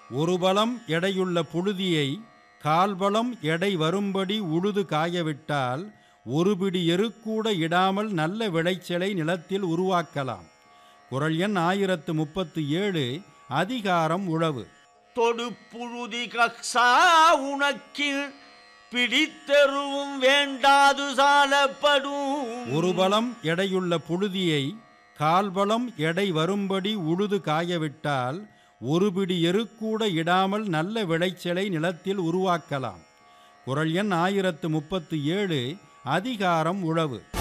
ஒரு பலம் எடையுள்ள புழுதியை கால்பலம் எடை வரும்படி உழுது காயவிட்டால் ஒரு பிடி எருக்கூட இடாமல் நல்ல விளைச்சலை நிலத்தில் உருவாக்கலாம் குரல் எண் ஆயிரத்து முப்பத்து ஏழு அதிகாரம் உழவு தொடுப்புழுதி கக்ஸா உனக்கில் பிடித்தருவும் வேண்டாது சாலப்படும் ஒரு பலம் எடையுள்ள புழுதியை கால்பலம் எடை வரும்படி உழுது காயவிட்டால் ஒரு பிடி எருக்கூட இடாமல் நல்ல விளைச்சலை நிலத்தில் உருவாக்கலாம் குரல் எண் ஆயிரத்து முப்பத்து ஏழு அதிகாரம் உழவு